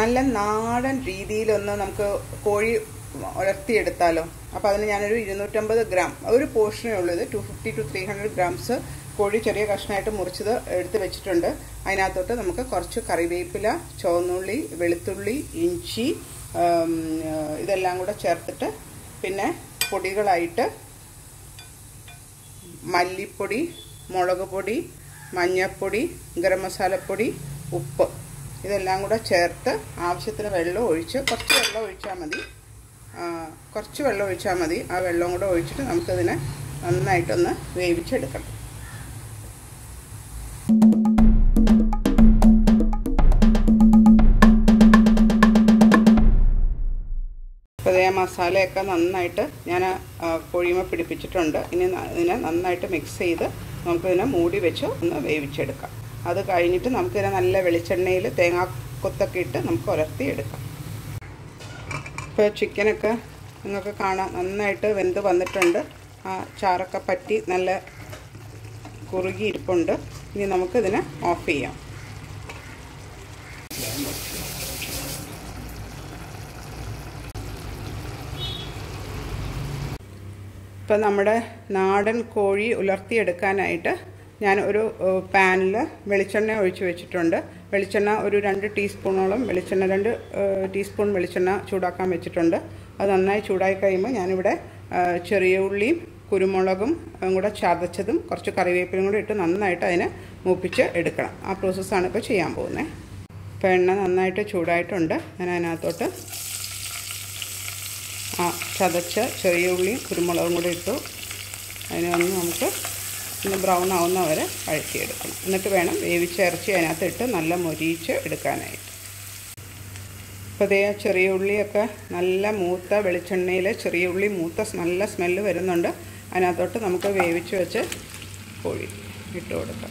നല്ല നാടൻ രീതിയിലൊന്ന് നമുക്ക് കോഴി ഉലർത്തിയെടുത്താലോ അപ്പോൾ അതിന് ഞാനൊരു ഇരുന്നൂറ്റമ്പത് ഗ്രാം ഒരു പോർഷനേ ഉള്ളൂ ഇത് two fifty two three hundred grams കോഴി ചെറിയ കഷ്ണമായിട്ട് മുറിച്ചത് എടുത്ത് വെച്ചിട്ടുണ്ട് അതിനകത്തോട്ട് നമുക്ക് കുറച്ച് കറിവേപ്പില ചുവന്നുള്ളി വെളുത്തുള്ളി ഇഞ്ചി ഇതെല്ലാം കൂടെ ചേർത്തിട്ട് പിന്നെ പൊടികളായിട്ട് മല്ലിപ്പൊടി മുളക് പൊടി മഞ്ഞൾപ്പൊടി ഗരം മസാലപ്പൊടി ഉപ്പ് ഇതെല്ലാം കൂടെ ചേർത്ത് ആവശ്യത്തിന് വെള്ളം ഒഴിച്ച് കുറച്ച് വെള്ളം ഒഴിച്ചാൽ മതി കുറച്ച് വെള്ളം ഒഴിച്ചാൽ മതി ആ വെള്ളം കൂടെ ഒഴിച്ചിട്ട് നമുക്കതിനെ നന്നായിട്ടൊന്ന് വേവിച്ചെടുക്കണം അപ്പോൾ ആ മസാലയൊക്കെ നന്നായിട്ട് ഞാൻ കോഴിമ പിടിപ്പിച്ചിട്ടുണ്ട് ഇനി ഇതിനെ നന്നായിട്ട് മിക്സ് ചെയ്ത് നമുക്കിതിനെ മൂടി വെച്ച് ഒന്ന് വേവിച്ചെടുക്കാം അത് കഴിഞ്ഞിട്ട് നമുക്കിതിനെ നല്ല വെളിച്ചെണ്ണയിൽ തേങ്ങാക്കൊത്തൊക്കെ ഇട്ട് നമുക്ക് ഉലർത്തി എടുക്കാം ഇപ്പോൾ ചിക്കനൊക്കെ നിങ്ങൾക്ക് കാണാം നന്നായിട്ട് വെന്ത് വന്നിട്ടുണ്ട് ആ ചാറൊക്കെ പറ്റി നല്ല കുറുകി ഇരിപ്പുണ്ട് ഇനി നമുക്കിതിനെ ഓഫ് ചെയ്യാം ഇപ്പം നമ്മുടെ നാടൻ കോഴി ഉലർത്തിയെടുക്കാനായിട്ട് ഞാൻ ഒരു പാനിൽ വെളിച്ചെണ്ണ ഒഴിച്ച് വെച്ചിട്ടുണ്ട് വെളിച്ചെണ്ണ ഒരു രണ്ട് ടീസ്പൂണോളം വെളിച്ചെണ്ണ രണ്ട് ടീസ്പൂൺ വെളിച്ചെണ്ണ ചൂടാക്കാൻ വെച്ചിട്ടുണ്ട് അത് നന്നായി ചൂടായി കഴിയുമ്പോൾ ഞാനിവിടെ ചെറിയ ഉള്ളിയും കുരുമുളകും കൂടെ ചതച്ചതും കുറച്ച് കറിവേപ്പിലും കൂടെ ഇട്ട് നന്നായിട്ട് അതിനെ മൂപ്പിച്ച് എടുക്കണം ആ പ്രോസസ്സാണ് ഇപ്പോൾ ചെയ്യാൻ പോകുന്നത് ഇപ്പോൾ എണ്ണ നന്നായിട്ട് ചൂടായിട്ടുണ്ട് ഞാൻ അതിനകത്തോട്ട് ആ ചതച്ച ചെറിയ ഉള്ളിയും കുരുമുളകും കൂടി ഇട്ടു അതിനെ ഒന്ന് നമുക്ക് ഒന്ന് ബ്രൗൺ ആവുന്ന വരെ വഴറ്റിയെടുക്കണം എന്നിട്ട് വേണം വേവിച്ച ഇറച്ചി അതിനകത്ത് ഇട്ട് നല്ല മൊരിയിച്ച് എടുക്കാനായിട്ട് അപ്പോൾ അതേ ചെറിയ ഉള്ളിയൊക്കെ നല്ല മൂത്ത വെളിച്ചെണ്ണയിൽ ചെറിയ ഉള്ളി മൂത്ത നല്ല സ്മെല്ല് വരുന്നുണ്ട് അതിനകത്തോട്ട് നമുക്ക് വേവിച്ച് വെച്ച് കോഴി ഇട്ട് കൊടുക്കാം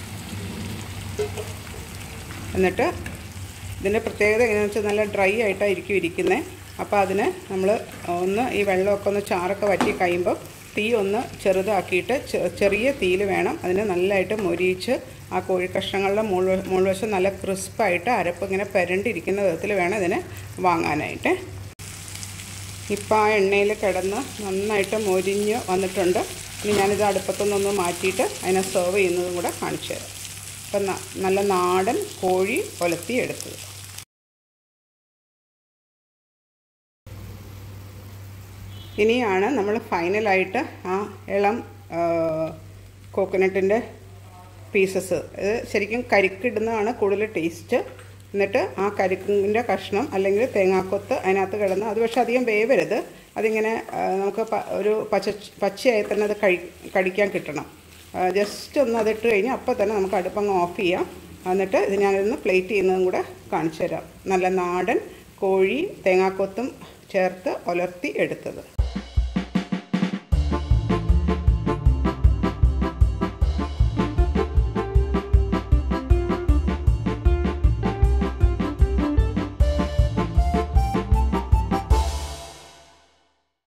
എന്നിട്ട് ഇതിൻ്റെ പ്രത്യേകത എങ്ങനെയാണെന്ന് വെച്ചാൽ നല്ല ഡ്രൈ ആയിട്ടായിരിക്കും ഇരിക്കുന്നത് അപ്പോൾ അതിന് നമ്മൾ ഒന്ന് ഈ വെള്ളമൊക്കെ ഒന്ന് ചാറൊക്കെ വറ്റി കഴിയുമ്പോൾ തീ ഒന്ന് ചെറുതാക്കിയിട്ട് ചെറിയ തീയിൽ വേണം അതിന് നല്ലതായിട്ട് മൊരിയിച്ച് ആ കോഴി കഷ്ണങ്ങളുടെ മുകൾ മുൾവശം നല്ല ക്രിസ്പായിട്ട് അരപ്പ് ഇങ്ങനെ പെരണ്ടിരിക്കുന്ന വിധത്തിൽ വേണം ഇതിനെ വാങ്ങാനായിട്ട് ഇപ്പം ആ എണ്ണയിൽ കിടന്ന് നന്നായിട്ട് മൊരിഞ്ഞ് വന്നിട്ടുണ്ട് ഇനി ഞാനിത് അടുപ്പത്തുനിന്നൊന്ന് മാറ്റിയിട്ട് അതിനെ സെർവ് ചെയ്യുന്നതും കൂടെ കാണിച്ചു തരാം അപ്പം നല്ല നാടൻ കോഴി ഒലത്തി എടുത്തത് ഇനിയാണ് നമ്മൾ ഫൈനലായിട്ട് ആ ഇളം കോക്കനട്ടിൻ്റെ പീസസ് ഇത് ശരിക്കും കരിക്കിടുന്നതാണ് കൂടുതൽ ടേസ്റ്റ് എന്നിട്ട് ആ കരിക്കിൻ്റെ കഷ്ണം അല്ലെങ്കിൽ തേങ്ങാക്കൊത്ത് അതിനകത്ത് കിടന്ന് അത് പക്ഷേ അധികം വേവരുത് അതിങ്ങനെ നമുക്ക് ഒരു പച്ച പച്ചയായി തന്നെ അത് കഴി കടിക്കാൻ കിട്ടണം ജസ്റ്റ് ഒന്ന് അതിട്ട് കഴിഞ്ഞാൽ അപ്പോൾ തന്നെ നമുക്ക് അടുപ്പങ്ങ് ഓഫ് ചെയ്യാം എന്നിട്ട് ഇത് ഞാനിന്ന് പ്ലേറ്റ് ചെയ്യുന്നതും കൂടെ കാണിച്ചു തരാം നല്ല നാടൻ കോഴി തേങ്ങാക്കൊത്തും ചേർത്ത് ഉലർത്തി എടുത്തത്